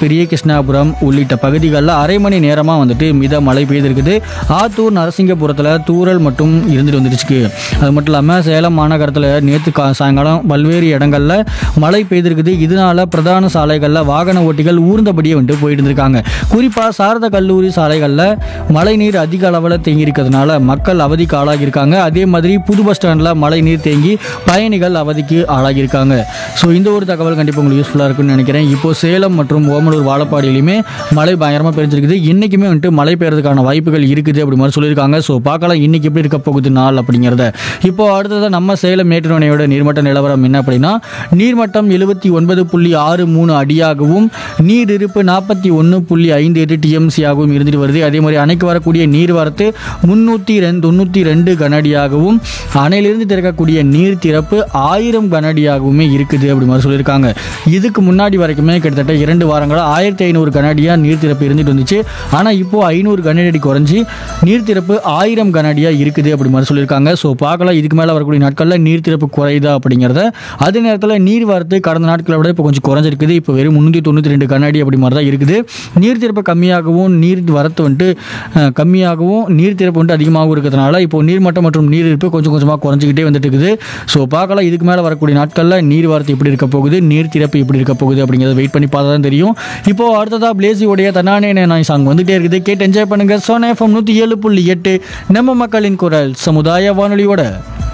பெரிய கிருஷ்ணாபுரம் உள்ளிட்ட பகுதிகளில் அரை மணி நேரமாக வந்துட்டு மித மழை பெய்திருக்குது ஆத்தூர் நரசிங்கபுரத்தில் தூறல் மட்டும் இருந்துட்டு வந்துருச்சு அது மட்டும் இல்லாமல் சேலம் மாநகரத்தில் நேற்று கா சாயங்காலம் பல்வேறு இடங்களில் மழை பெய்திருக்குது இதனால பிரதான சாலைகளில் வாகன ஓட்டிகள் ஊர்ந்தபடியே வந்துட்டு போயிட்டு இருந்திருக்காங்க குறிப்பாக சாரத கல்லூரி சாலைகளில் மழை நீர் அதிக அளவில் தேங்கி இருக்கிறதுனால மக்கள் அவதிக்கு ஆளாகி இருக்காங்க அதே மாதிரி புது பஸ் ஸ்டாண்டில் மழை நீர் தேங்கி பயணிகள் அவதிக்கு ஆளாகி இருக்காங்க ஸோ இந்த ஒரு தகவல் கண்டிப்பாக உங்களுக்கு யூஸ்ஃபுல்லாக இருக்கும்னு நினைக்கிறேன் இப்போ சேலம் மற்றும் ஓமலூர் வாழப்பாடியிலுமே மழை பயங்கரமாக பெஞ்சிருக்குது இன்றைக்குமே வந்துட்டு மழை பெய்யறதுக்கான வாய்ப்புகள் இருக்குது அப்படி மாதிரி சொல்லியிருக்காங்க ஸோ பார்க்கலாம் இன்னைக்கு எப்படி இருக்க போகுது நாள் அப்படிங்கிறத இப்போ அடுத்தது நம்ம சேலம் மேட்டுணையோட நீர்மட்ட நிலவரம் என்ன அப்படின்னா நீர்மட்டம் எழுபத்தி ஒன்பது புள்ளி ஆறு மூணு அடியாகவும் நீர் இருப்பு நாற்பத்தி ஒன்று புள்ளி ஐந்து எட்டு டிஎம்சி ஆகவும் இருந்துட்டு வருது அதே மாதிரி அணைக்கு வரக்கூடிய நீர் வரத்து முந்நூற்றி ரெண்டு தொண்ணூற்றி ரெண்டு கனஅடியாகவும் அணையிலிருந்து திறக்கக்கூடிய நீர் திறப்பு ஆயிரம் கனஅடியாகவுமே இருக்குது அப்படி மாதிரி சொல்லியிருக்காங்க இதுக்கு முன்னாடி வரைக்குமே கிட்டத்தட்ட இரண்டு வாரங்களாக ஆயிரத்தி ஐநூறு கனஅடியாக நீர் திறப்பு இருந்துட்டு வந்துச்சு ஆனால் இப்போ ஐநூறு கனஅடி குறைஞ்சி நீர் திறப்பு ஆயிரம் கனஅடியாக இருக்குது அப்படி மாதிரி சொல்லியிருக்காங்க ஸோ பார்க்கலாம் இதுக்கு மேலே வரக்கூடிய நாட்களில் நீர் திறப்பு குறையுதா அப்படிங்கிறத அதே நேரத்தில் நீர் வரத்து கடந்த நாட்களை விட இப்போ கொஞ்சம் குறைஞ்சிருக்குது இப்போ வெறும் முந்நூற்றி தொண்ணூற்றி ரெண்டு கண்ணாடி அப்படி மாதிரி தான் இருக்குது நீர் திறப்பு கம்மியாகவும் நீர் வரத்து வந்துட்டு அஹ், கம்மியாகவும் நீர் திறப்பு வந்துட்டு அதிகமாகவும் இருக்கிறதுனால இப்போ நீர்மட்டம் மற்றும் நீர் இருப்பு கொஞ்சம் கொஞ்சமாக குறைஞ்சிக்கிட்டே வந்துட்டு இருக்குது ஸோ பார்க்கலாம் இதுக்கு மேலே வரக்கூடிய நாட்களில் நீர் வரத்து எப்படி இருக்க போகுது நீர் திறப்பு எப்படி இருக்க போகுது அப்படிங்கிறத வெயிட் பண்ணி பார்த்தா தான் தெரியும் இப்போ அடுத்ததாக பிளேசியோடைய தன்னானே நான் சாங் வந்துட்டே இருக்குது கேட்டு என்ஜாய் பண்ணுங்க சோனா எஃப்எம் நூற்றி ஏழு புள்ளி எட்டு நம்ம மக்களின் குரல் சமுதாய வானொலியோட